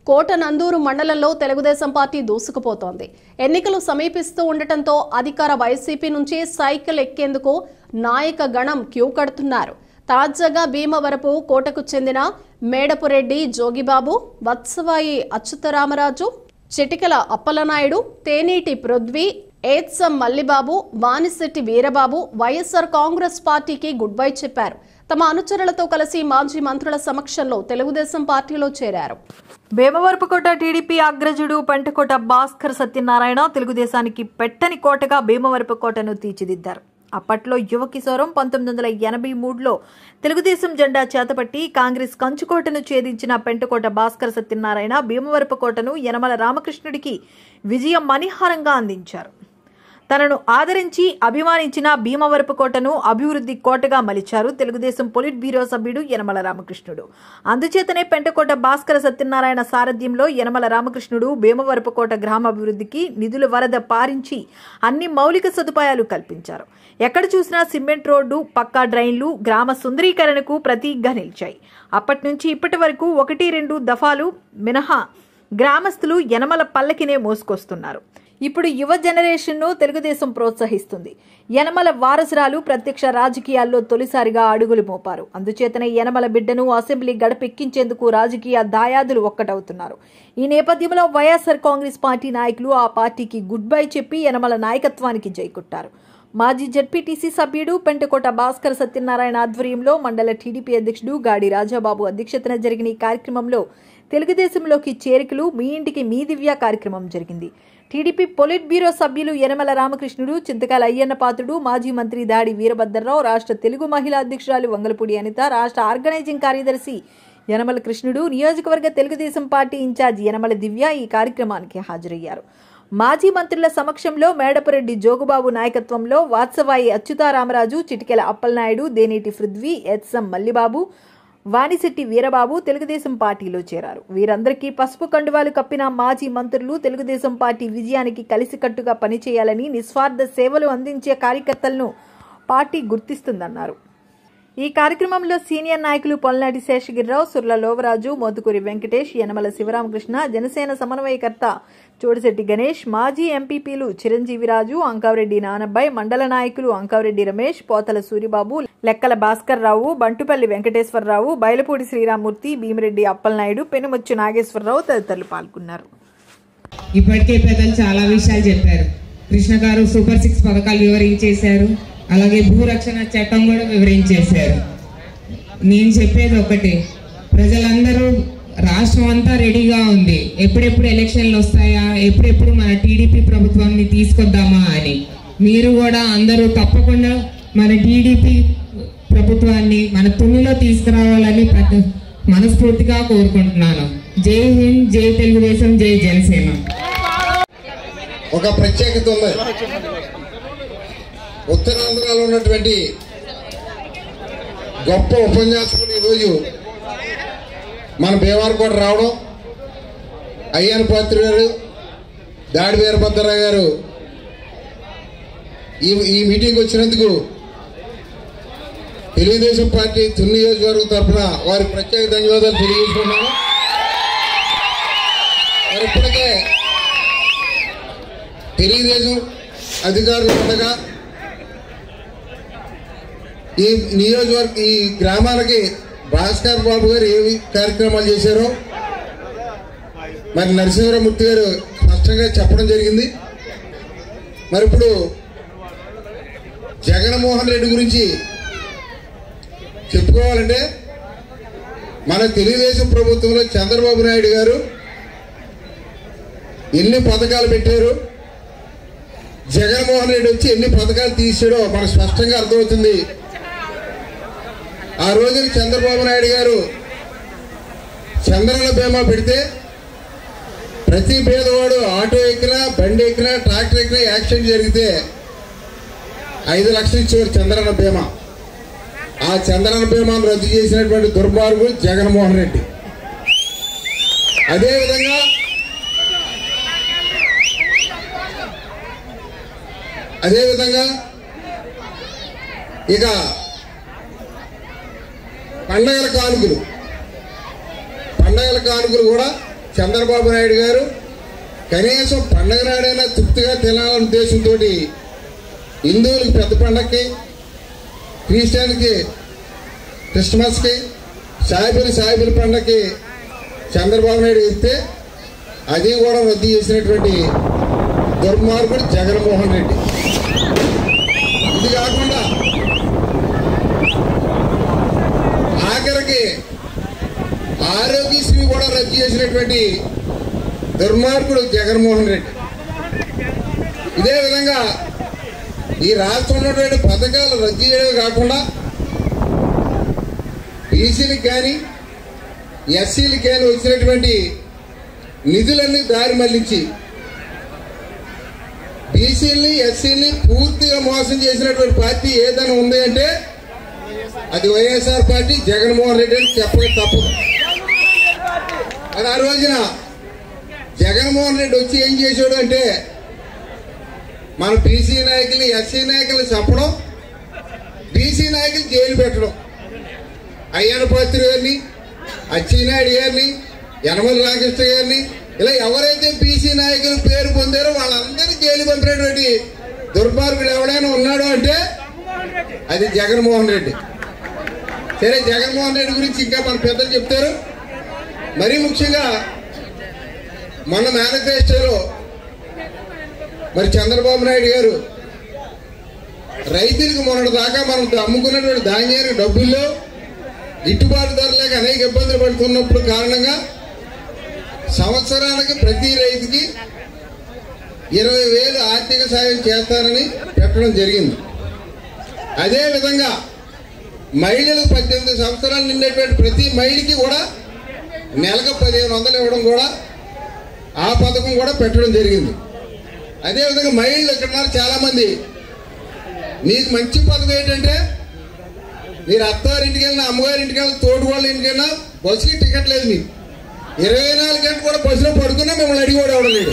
కోట నందూరు మండలంలో తెలుగుదేశం పార్టీ దూసుకుపోతోంది ఎన్నికలు సమీపిస్తూ ఉండటంతో అధికార వైసీపీ నుంచి సైకిల్ ఎక్కేందుకు నాయక గణం క్యూ కడుతున్నారు తాజాగా భీమవరపు కోటకు చెందిన మేడపురెడ్డి జోగిబాబు వత్సవాయి అచ్యుతరామరాజు చిటికల అప్పలనాయుడు తేనీటి పృథ్వీ ఏత్సం మల్లిబాబు వానిశెట్టి వీరబాబు వైఎస్ఆర్ కాంగ్రెస్ పార్టీకి గుడ్ బై చెప్పారు తమ అనుచరులతో కలిసి మాజీ మంత్రుల సమక్షంలో తెలుగుదేశం పార్టీలో చేరారు భీమవరపుకోట టీడీపీ అగ్రజుడు పెంటకోట భాస్కర్ సత్యనారాయణ తెలుగుదేశానికి పెట్టని కోటగా భీమవరపుకోటను తీర్చిదిద్దారు అప్పట్లో యువ కిశోరం పంతొమ్మిది వందల ఎనభై మూడులో తెలుగుదేశం జెండా చేతపట్టి కాంగ్రెస్ కంచుకోటను ఛేదించిన పెంటకోట భాస్కర్ సత్యనారాయణ భీమవరపుకోటను యనమల రామకృష్ణుడికి విజయం మణిహారంగా అందించారు తనను ఆదరించి అభిమానించిన భీమవరపు కోటను అభివృద్ధి కోటగా మలిచారు తెలుగుదేశం పొలిట్ బ్యూరో సభ్యుడు యనమల రామకృష్ణుడు అందుచేతనే పెంటకోట భాస్కర సత్యనారాయణ సారథ్యంలో యనమల రామకృష్ణుడు భీమవరపు కోట గ్రామాభివృద్ధికి నిధుల వరద పారించి అన్ని మౌలిక సదుపాయాలు కల్పించారు ఎక్కడ చూసినా సిమెంట్ రోడ్డు పక్కా డ్రైన్లు గ్రామ సుందరీకరణకు ప్రతీకగా నిలిచాయి అప్పటి నుంచి ఇప్పటి వరకు ఒకటి రెండు దఫాలు మినహా గ్రామస్తులు యనమల పల్లకినే మోసుకొస్తున్నారు ఇప్పుడు యువ జనరేషన్ను తెలుగుదేశం ప్రోత్సహిస్తుంది యనమల వారసురాలు ప్రత్యక్ష రాజకీయాల్లో తొలిసారిగా అడుగులు మోపారు అందుచేతనే యనమల బిడ్డను అసెంబ్లీ గడపెక్కించేందుకు రాజకీయ దాయాదులు ఒక్కటవుతున్నారు ఈ నేపథ్యంలో వైఎస్ఆర్ కాంగ్రెస్ పార్టీ నాయకులు ఆ పార్టీకి గుడ్ బై చెప్పి యనమల నాయకత్వానికి జైకొట్టారు మాజీ జడ్పీటీసీ సభ్యుడు పెంటకోట భాస్కర్ సత్యనారాయణ ఆధ్వర్యంలో మండల టీడీపీ అధ్యక్షుడు గాడి రాజాబాబు అధ్యక్షతన జరిగిన ఈ కార్యక్రమంలో తెలుగుదేశంలోకి చేరికలు మీ ఇంటికి మీ దివ్య కార్యక్రమం జరిగింది టీడీపీ పొలిట్ బ్యూరో సభ్యులు యనమల రామకృష్ణుడు చింతకాల అయ్యన్న పాత్రుడు మాజీ మంత్రి దాడి వీరభద్రరావు రాష్ట్ర తెలుగు మహిళా అధ్యక్షురాలు వంగలపూడి అనిత రాష్ట్ర ఆర్గనైజింగ్ కార్యదర్శి యనమల కృష్ణుడు నియోజకవర్గ తెలుగుదేశం పార్టీ ఇన్ఛార్జ్ యనమల దివ్య ఈ కార్యక్రమానికి హాజరయ్యారు మాజీ మంత్రుల సమక్షంలో మేడపరెడ్డి జోగుబాబు నాయకత్వంలో వాత్సవాయి అచ్యుతారామరాజు చిటికెల అప్పలనాయుడు దేనేటి పృథ్వీ ఎస్ఎం మల్లిబాబు వానిశెట్టి వీరబాబు తెలుగుదేశం పార్టీలో చేరారు వీరందరికీ పసుపు కండువాలు కప్పిన మాజీ మంత్రులు తెలుగుదేశం పార్టీ విజయానికి కలిసికట్టుగా పనిచేయాలని నిస్వార్థ సేవలు అందించే కార్యకర్తలను పార్టీ గుర్తిస్తుందన్నారు ఈ కార్యక్రమంలో సీనియర్ నాయకులు పొల్నాటి శేషగిరిరావు సుర్ల లోవరాజు మోతుకూరి వెంకటేష్ యనమల శివరామకృష్ణ జనసేన సమన్వయకర్త చోడిశెట్టి గణేష్ మాజీ ఎంపీపీలు చిరంజీవిరాజు అంకావరెడ్డి నానబ్బాయ్ మండల నాయకులు అంకావరెడ్డి రమేష్ పోతల సూరిబాబు లెక్కల భాస్కర్ రావు బంటుపల్లి వెంకటేశ్వరరావు బయలపూడి శ్రీరామూర్తి భీమిరెడ్డి అప్పలనాయుడు పెనుమొచ్చు నాగేశ్వరరావు తదితరులు పాల్గొన్నారు ఇప్పటికే పెద్దలు చాలా విషయాలు చెప్పారు కృష్ణ గారు సూపర్ సిక్స్ పథకాలు వివరించేశారు అలాగే భూరక్షణ చట్టం కూడా వివరించేశారు నేను చెప్పేది ఒకటే ప్రజలందరూ రాష్ట్రం అంతా రెడీగా ఉంది ఎప్పుడెప్పుడు ఎలక్షన్లు వస్తాయా ఎప్పుడెప్పుడు మన టీడీపీ ప్రభుత్వాన్ని తీసుకొద్దామా అని మీరు కూడా అందరూ తప్పకుండా మన టీడీపీ ప్రభుత్వాన్ని మన తుమ్మిలో తీసుకురావాలని ప్రతి మనస్ఫూర్తిగా కోరుకుంటున్నాను జై హింద్ జై తెలుగుదేశం జై జనసేన ఒక ప్రత్యేకత ఉంది ఉత్తరాంధ్రలో ఉన్నటువంటి గొప్ప ఉపన్యాసకుడు ఈరోజు మన భీమవరకోట రావడం అయ్యన్ పాత్రి గారు దాడి వీరభద్రరావు గారు ఈ ఈ మీటింగ్ వచ్చినందుకు తెలుగుదేశం పార్టీ తుని నియోజకవర్గం తరఫున వారికి ప్రత్యేక ధన్యవాదాలు తెలియజేసుకున్నాను మరి ఇప్పటికే తెలుగుదేశం అధికారులు ఉండగా ఈ నియోజకవర్గ ఈ గ్రామాలకి భాస్కర్ బాబు గారు ఏవి కార్యక్రమాలు చేశారో మరి నరసింహరామూర్తి గారు స్పష్టంగా చెప్పడం జరిగింది మరి ఇప్పుడు జగన్మోహన్ రెడ్డి గురించి చెప్పుకోవాలంటే మన తెలుగుదేశం ప్రభుత్వంలో చంద్రబాబు నాయుడు గారు ఎన్ని పథకాలు పెట్టారు జగన్మోహన్ రెడ్డి వచ్చి ఎన్ని పథకాలు తీసాడో మనకు స్పష్టంగా అర్థమవుతుంది ఆ రోజున చంద్రబాబు నాయుడు గారు చంద్రన బీమా పెడితే ప్రతి పేదవాడు ఆటో ఎక్కినా బండి ఎక్కినా ట్రాక్టర్ ఎక్కినా యాక్సిడెంట్ జరిగితే ఐదు లక్షలు ఇచ్చేవారు చంద్రన బీమా ఆ చంద్రన బీమాను రద్దు చేసినటువంటి దుర్మార్గుడు జగన్మోహన్ రెడ్డి అదేవిధంగా అదేవిధంగా ఇక పండగల కానుకలు పండగల కానుకలు కూడా చంద్రబాబు నాయుడు గారు కనీసం పండగ నాడైనా తృప్తిగా తినాలనే ఉద్దేశంతో హిందువులకు పెద్ద పండగకి క్రిస్టియన్కి క్రిస్మస్కి సాయిబులు సాయిబుల పండగకి చంద్రబాబు నాయుడు ఇస్తే అది కూడా రద్దు చేసినటువంటి దుర్మార్గుడు జగన్మోహన్ రెడ్డి ఇది కాకుండా ఆఖరికి ఆరోగ్యశ్రీ కూడా రద్దు చేసినటువంటి దుర్మార్గుడు జగన్మోహన్ రెడ్డి ఇదే విధంగా ఈ రాష్ట్రంలో ఉన్నటువంటి పథకాలు రద్దు చేయడమే కాకుండా బీసీలకు కానీ ఎస్సీలకు కానీ వచ్చినటువంటి నిధులన్నీ దారి మళ్లించి బీసీలని ఎస్సీని పూర్తిగా మోసం చేసినటువంటి పార్టీ ఏదైనా ఉంది అంటే అది వైఎస్ఆర్ పార్టీ జగన్మోహన్ రెడ్డి అని చెప్పక తప్పదు మరి ఆ రోజున జగన్మోహన్ రెడ్డి వచ్చి ఏం చేశాడు అంటే మన బీసీ నాయకులు ఎస్సీ నాయకులు చంపడం బీసీ నాయకులు జైలు పెట్టడం అయ్యన్న పాత్రి గారిని అచ్చినాయుడు గారిని యనమల రామకృష్ణ గారిని ఇలా ఎవరైతే బీసీ నాయకులు పేరు పొందారో వాళ్ళందరినీ జైలు పంపినటువంటి దుర్మార్గుడు ఎవడైనా ఉన్నాడు అంటే అది జగన్మోహన్ రెడ్డి సరే జగన్మోహన్ రెడ్డి గురించి ఇంకా మన పెద్దలు చెప్తారు మరీ ముఖ్యంగా మొన్న మేనిఫెస్టోలో మరి చంద్రబాబు నాయుడు గారు రైతులకు మొన్నటి దాకా మనం అమ్ముకున్నటువంటి ధాన్యానికి డబ్బుల్లో గిట్టుబాటు ధర లేక అనేక ఇబ్బందులు పడుతున్నప్పుడు కారణంగా సంవత్సరానికి ప్రతి రైతుకి ఇరవై వేలు ఆర్థిక సాయం చేస్తారని పెట్టడం జరిగింది అదే విధంగా మహిళలకు పద్దెనిమిది సంవత్సరాలు నిండేటువంటి ప్రతి మహిళకి కూడా నెలకు పదిహేను వందలు ఇవ్వడం కూడా ఆ పథకం కూడా పెట్టడం జరిగింది అదేవిధంగా మహిళలు ఇక్కడ ఉన్నారు చాలా మంది మీకు మంచి పథకం ఏంటంటే మీరు అత్తవారింటికి వెళ్ళినా అమ్మగారింటికి వెళ్ళినా తోడు వాళ్ళ ఇంటికి వెళ్ళినా బస్సుకి టికెట్ లేదు మీకు ఇరవై నాలుగు గంటలు కూడా బస్సులో పడుకున్నా మిమ్మల్ని అడిగి కూడా ఎవడలేడు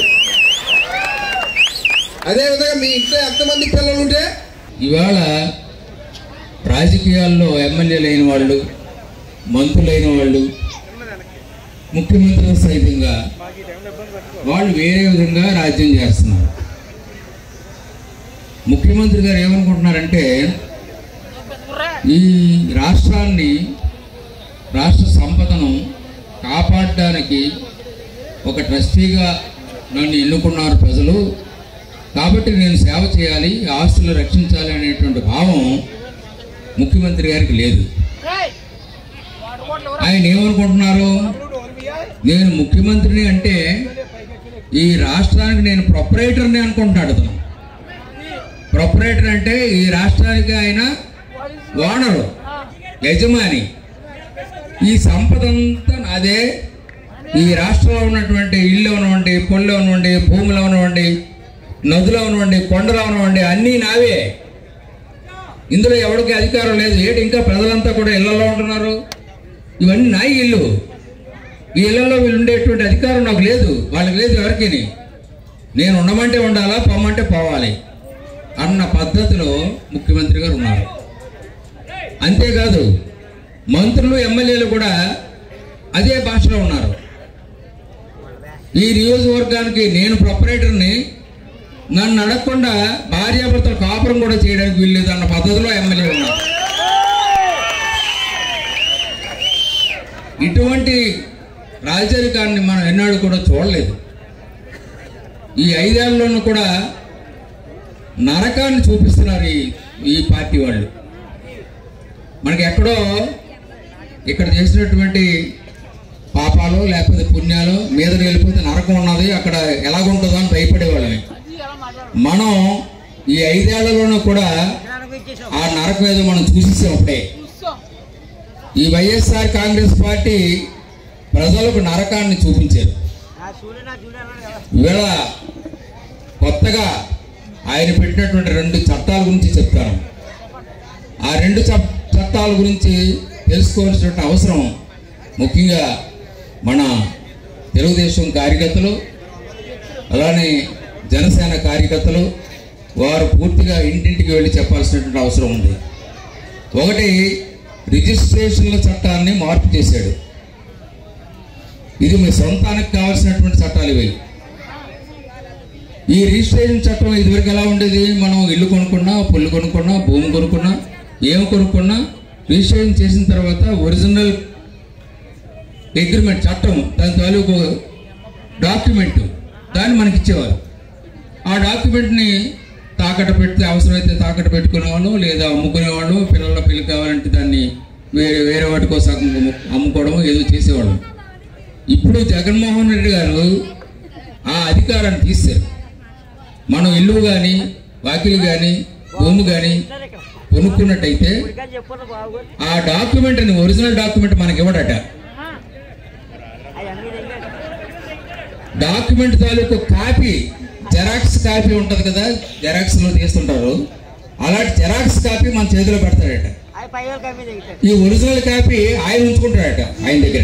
అదేవిధంగా మీ ఇంట్లో ఎంతమంది పిల్లలు ఉంటే ఇవాళ రాజకీయాల్లో ఎమ్మెల్యేలు అయిన వాళ్ళు మంత్రులైన వాళ్ళు ముఖ్యమంత్రులు సైతంగా వాళ్ళు వేరే విధంగా రాజ్యం చేస్తున్నారు ముఖ్యమంత్రి గారు ఏమనుకుంటున్నారంటే ఈ రాష్ట్రాన్ని రాష్ట్ర సంపదను కాపాడడానికి ఒక ట్రస్టీగా నన్ను ఎన్నుకున్నారు ప్రజలు కాబట్టి నేను సేవ చేయాలి ఆస్తులు రక్షించాలి అనేటువంటి భావం ముఖ్యమంత్రి గారికి లేదు ఆయన ఏమనుకుంటున్నారు నేను ముఖ్యమంత్రిని అంటే ఈ రాష్ట్రానికి నేను ప్రొపరేటర్ని అనుకుంటున్నాడు అతను ప్రొపరేటర్ అంటే ఈ రాష్ట్రానికి ఆయన ఓనరు యజమాని ఈ సంపద అంతా నాదే ఈ రాష్ట్రంలో ఉన్నటువంటి ఇల్లు ఉన్నవండి పొల్లు ఉన్నవండి భూములు ఉన్నవండి నదులు ఉన్నవండి కొండలు ఉన్నవండి అన్నీ నావే ఇందులో ఎవరికి అధికారం లేదు ఏంటి ఇంకా ప్రజలంతా కూడా ఇళ్లలో ఉంటున్నారు ఇవన్నీ నా ఇల్లు ఈ ఇళ్లలో వీళ్ళు ఉండేటువంటి అధికారం నాకు లేదు వాళ్ళకి లేదు ఎవరికి నేను ఉండమంటే ఉండాలా పోమంటే పోవాలి అన్న పద్ధతిలో ముఖ్యమంత్రి గారు ఉన్నారు అంతేకాదు మంత్రులు ఎమ్మెల్యేలు కూడా అదే భాషలో ఉన్నారు ఈ నియోజకవర్గానికి నేను ప్రొపరేటర్ని నన్ను అడగకుండా భార్యాభర్తల కాపురం కూడా చేయడానికి వీల్లేదు అన్న పద్ధతిలో ఎమ్మెల్యే ఉన్నారు ఇటువంటి రాజరికాన్ని మనం ఎన్నాడు కూడా చూడలేదు ఈ ఐదేళ్లలోనూ కూడా నరకాన్ని చూపిస్తున్నారు ఈ ఈ పార్టీ వాళ్ళు మనకి ఎక్కడో ఇక్కడ చేసినటువంటి పాపాలు లేకపోతే పుణ్యాలు మీద వెళ్ళిపోతే నరకం ఉన్నది అక్కడ ఎలాగుంటుందో అని భయపడేవాళ్ళని మనం ఈ ఐదేళ్లలోనూ కూడా ఆ నరకం ఏదో మనం చూసేసాం అప్పుడే ఈ వైఎస్ఆర్ కాంగ్రెస్ పార్టీ ప్రజలకు నరకాన్ని చూపించారు ఇవాళ కొత్తగా ఆయన పెట్టినటువంటి రెండు చట్టాల గురించి చెప్తాను ఆ రెండు చట్- చట్టాల గురించి తెలుసుకోవాల్సినటువంటి అవసరం ముఖ్యంగా మన తెలుగుదేశం కార్యకర్తలు అలానే జనసేన కార్యకర్తలు వారు పూర్తిగా ఇంటింటికి వెళ్ళి చెప్పాల్సినటువంటి అవసరం ఉంది ఒకటి రిజిస్ట్రేషన్ల చట్టాన్ని మార్పు చేశాడు ఇది మీ సొంతానికి కావాల్సినటువంటి చట్టాలు ఇవి ఈ రిజిస్ట్రేషన్ చట్టం ఇదివరకు ఎలా ఉండేది మనం ఇల్లు కొనుక్కున్నా పొల్లు కొనుక్కున్నా భూమి కొనుక్కున్నా ఏం కొనుక్కున్నా రిజిస్ట్రేషన్ చేసిన తర్వాత ఒరిజినల్ అగ్రిమెంట్ చట్టం దాని తాలూకు డాక్యుమెంట్ దాన్ని మనకి ఇచ్చేవారు ఆ డాక్యుమెంట్ని తాకట్టు పెడితే అవసరమైతే తాకట్టు పెట్టుకునేవాళ్ళు లేదా అమ్ముకునేవాళ్ళు పిల్లల పెళ్లి కావాలంటే దాన్ని వేరే వేరే వాటి కోసం అమ్ము- అమ్ముకోవడం ఏదో చేసేవాళ్ళు ఇప్పుడు జగన్మోహన్ రెడ్డి గారు ఆ అధికారాన్ని తీశారు మనం ఇల్లు కానీ వాకిలు కానీ భూమి కానీ కొనుక్కున్నట్టయితే ఆ డాక్యుమెంట్ అని ఒరిజినల్ డాక్యుమెంట్ మనకి ఇవ్వడట డాక్యుమెంట్ తాలూకు కాపీ జెరాక్స్ కాపీ ఉంటది కదా జెరాక్స్ లో తీస్తుంటారు అలాంటి జెరాక్స్ కాపీ మన చేతిలో పెడతాడట ఈ ఒరిజినల్ కాపీ ఆయన ఉంచుకుంటాడట ఆయన దగ్గర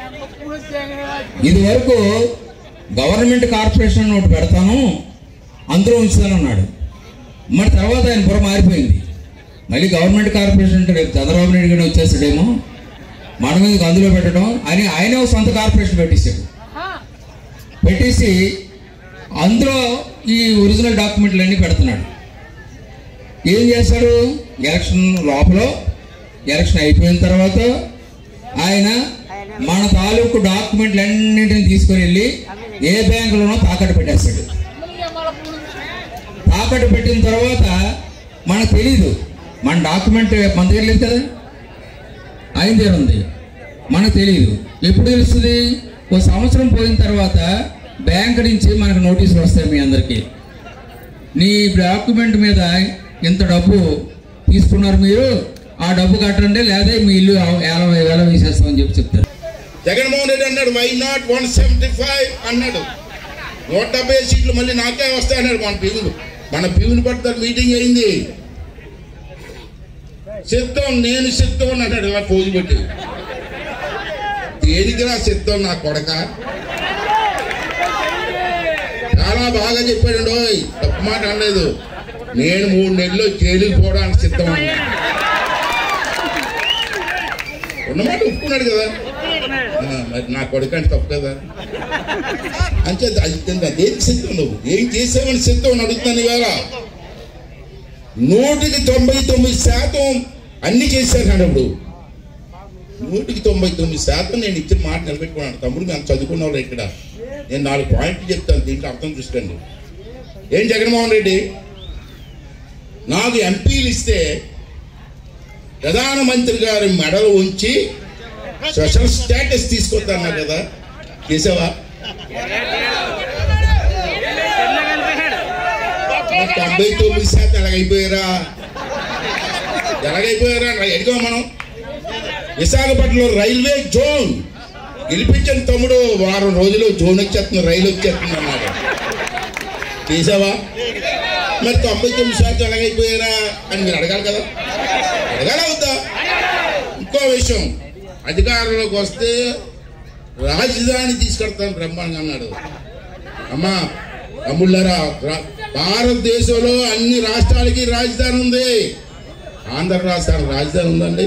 ఇది వరకు గవర్నమెంట్ కార్పొరేషన్ ఒకటి పెడతాను అందులో ఉంచుతానన్నాడు మరి తర్వాత ఆయన బుర్ర మారిపోయింది మళ్ళీ గవర్నమెంట్ కార్పొరేషన్ అంటే రేపు చంద్రబాబు నాయుడు గారు వచ్చేస్తాడేమో మన మీద అందులో పెట్టడం అని ఆయనే ఒక సొంత కార్పొరేషన్ పెట్టేశాడు పెట్టేసి అందులో ఈ ఒరిజినల్ డాక్యుమెంట్లు అన్నీ పెడుతున్నాడు ఏం చేస్తాడు ఎలక్షన్ లోపల ఎలక్షన్ అయిపోయిన తర్వాత ఆయన మన తాలూకు డాక్యుమెంట్లు అన్నింటిని తీసుకొని వెళ్ళి ఏ బ్యాంకులోనో తాకట్టు పెట్టేస్తాడు తాకట్టు పెట్టిన తర్వాత మనకు తెలీదు మన డాక్యుమెంట్ మన దగ్గర లేదు కదా ఆయన దగ్గర ఉంది మనకు తెలియదు ఎప్పుడు తెలుస్తుంది ఓ సంవత్సరం పోయిన తర్వాత బ్యాంక్ నుంచి మనకు నోటీసులు వస్తాయి మీ అందరికీ నీ డాక్యుమెంట్ మీద ఇంత డబ్బు తీసుకున్నారు మీరు ఆ డబ్బు కట్టండి లేదా మీ ఇల్లు ఏలం వేలం వేసేస్తామని చెప్పి చెప్తారు జగన్మోహన్ రెడ్డి అన్నాడు why not one seventy five అన్నాడు నూట డెబ్బై ఐదు సీట్లు మళ్ళీ నాకే వస్తాయి అన్నాడు మన పివులు మన పివుని పట్టుదల మీటింగ్ అయింది సిద్ధం నేను సిద్ధం అన్నాడు ఇలా పోజు పెట్టి దేనికి నా సిద్ధం నా కొడక చాలా బాగా చెప్పాడు ఓయ్ తప్పు మాట అనలేదు నేను మూడు నెలలు జైలుకి పోవడానికి సిద్ధం అన్నాడు ఉన్నమాట ఒప్పుకున్నాడు కదా ఆ, మరి నా కొడుకు అంటే తప్పు కదా అంతే అది దేనికి సిద్ధం నువ్వు ఏం చేసావని సిద్ధం అని అడుగుతాను ఇవాళ నూటికి తొంభై తొమ్మిది శాతం అన్ని చేశాను అప్పుడు నూటికి తొంభై తొమ్మిది శాతం నేను ఇచ్చిన మాట నిలబెట్టుకున్నాను తమ్ముడు మేము చదువుకున్న వాళ్ళు ఇక్కడ నేను నాలుగు పాయింట్లు చెప్తాను దీంట్లో అర్థం చూసుకోండి ఏం జగన్మోహన్ రెడ్డి నాకు ఎంపీలు ఇస్తే ప్రధానమంత్రి గారి మెడలు ఉంచి స్పెషల్ స్టేటస్ తీసుకొద్దన్నా కదా చేసావా మరి తొంభై తొమ్మిది శాతం ఎలాగైపోయారా ఎలాగైపోయారా ఎడిగా మనం విశాఖపట్నంలో రైల్వే జోన్ గెలిపించిన తమ్ముడు వారం రోజులు జోన్ వచ్చేస్తుంది రైలు వచ్చేస్తుంది అన్నాడు చేసావా మరి తొంభై తొమ్మిది శాతం ఎలాగైపోయారా అని మీరు అడగాలి కదా అడగాలి అవుతా ఇంకో విషయం అధికారంలోకి వస్తే రాజధాని తీసుకెడతాను బ్రహ్మాండంగా అన్నాడు అమ్మా తమ్ముళ్ళారా రా- భారతదేశంలో అన్ని రాష్ట్రాలకి రాజధాని ఉంది ఆంధ్ర రాష్ట్రానికి రాజధాని ఉందండి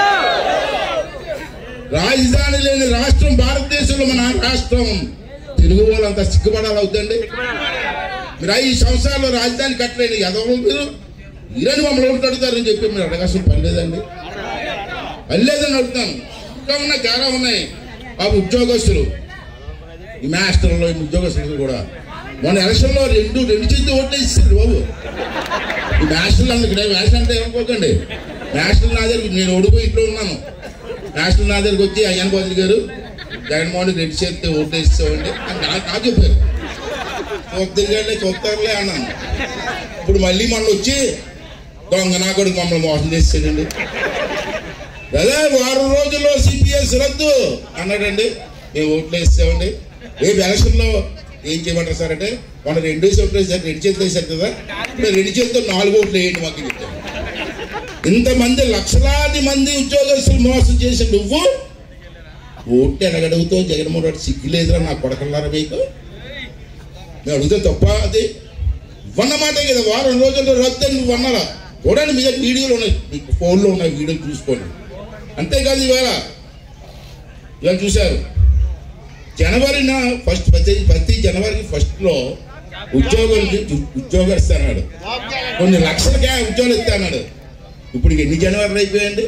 రాజధాని లేని రాష్ట్రం భారతదేశంలో మన రాష్ట్రం తెలుగు వాళ్ళంతా సిగ్గుపడాలి అవుతండి మీరు ఐదు సంవత్సరాల్లో రాజధాని కట్టలేని ఎదవలు మీరు మీరని మమ్మల్ని ఒకటి అడుగుతారని చెప్పి మీరు అడగాల్సిన పని లేదండి పని లేదని అడుగుతాను ఇంకా ఉన్నాయి చాలా ఉన్నాయి బాబు ఉద్యోగస్తులు ఈ మాస్టర్లో ఈ ఉద్యోగస్తులు కూడా మన ఎలక్షన్లో రెండు రెండు చేతి ఓటేస్తారు బాబు ఈ మాస్టర్లు అందుకు నేను మాస్టర్ అంటే ఏమనుకోకండి మాస్టర్లు నా దగ్గరికి నేను ఓడిపోయి ఇంట్లో ఉన్నాను మాస్టర్లు నా దగ్గరికి వచ్చి అయ్యన్ బదులు గారు జగన్మోహన్ రెడ్డి రెండు చేతి ఓటేస్తామండి అని నాకు నాకు చెప్పారు చూద్దరుగానే చూస్తారులే అన్నాను ఇప్పుడు మళ్ళీ మొన్న వచ్చి దొంగ నా కొడుకు మమ్మల్ని మోసం చేసాడండి అదే వారం రోజుల్లో సిపిఎస్ రద్దు అన్నాడండి మేము ఓట్లు వేసామండి రేపు ఎలక్షన్లో ఏం చేయమంటారు సార్ అంటే మన రెండు ఓట్లు వేసారు రెండు చేతులు వేసారు కదా ఇప్పుడు రెండు చేతులతో నాలుగు ఓట్లు వేయండి మాకు చెప్తాను ఇంతమంది లక్షలాది మంది ఉద్యోగస్తులు మోసం చేసి నువ్వు ఓట్లు ఎలాగడుగుతావు జగన్మోహన్ రెడ్డి సిగ్గులేదురా నా కొడకల్లారా మీకు నేను అడిగితే తప్ప అది వన్నమాటే కదా వారం రోజుల్లో రద్దు అని నువ్వు అన్నారా చూడండి మీ దగ్గర వీడియోలు ఉన్నాయి మీకు ఫోన్లో ఉన్నాయి వీడియోలు చూసుకోండి అంతేకాదు ఇవాళ ఇవాళ చూశారు జనవరిన ఫస్ట్ ప్రతి ప్రతి జనవరి ఫస్ట్లో ఉద్యోగులకి ఉ- ఉద్యోగాలు ఇస్తాడు కొన్ని లక్షలకే ఉద్యోగాలు ఇస్తాడు ఇప్పుడు ఎన్ని జనవరిలు అయిపోయాయండి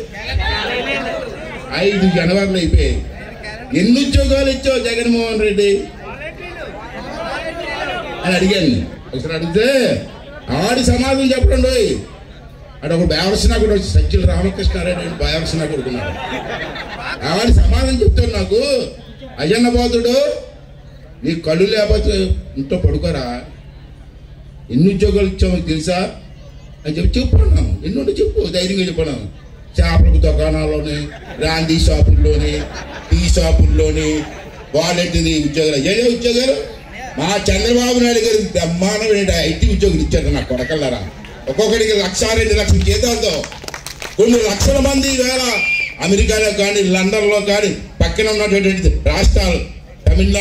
ఐదు జనవరిలు అయిపోయాయి ఎన్ని ఉద్యోగాలు ఇచ్చావు జగన్మోహన్ రెడ్డి అని అడిగాను ఒకసారి అడిగితే ఆడి సమాధానం చెప్పండి ఓయ్. ఆడ ఒక బేవలసిన కూడా వచ్చి సజ్జల రామకృష్ణారెడ్డి అని బేవలసిన కొడుకున్నాడు ఆడి సమాధానం చెప్తాడు నాకు అయ్యన్న బాధుడు నీ కళ్ళు లేకపోతే ఇంట్లో పడుకోరా ఎన్ని ఉద్యోగాలు ఇచ్చామో తెలుసా అని చెప్పి చెప్పాను ఎన్ని ఉంటే చెప్పు ధైర్యంగా చెప్పాను చేపలకు దుకాణాల్లోని రాందీ షాపుల్లోని టీ షాపుల్లోని వాలంటీర్ ఉద్యోగాలు ఏ ఉద్యోగాలు మా చంద్రబాబు నాయుడు గారు బ్రహ్మాండమైన ఐటీ ఉద్యోగులు ఇచ్చారు నా కొడకల్లారా ఒక్కొక్కడికి లక్ష రెండు లక్షల జీతాలతో కొన్ని లక్షల మంది ఈవేళ అమెరికాలో కానీ లండన్లో కానీ పక్కన ఉన్నటువంటి రాష్ట్రాలు తమిళనాడు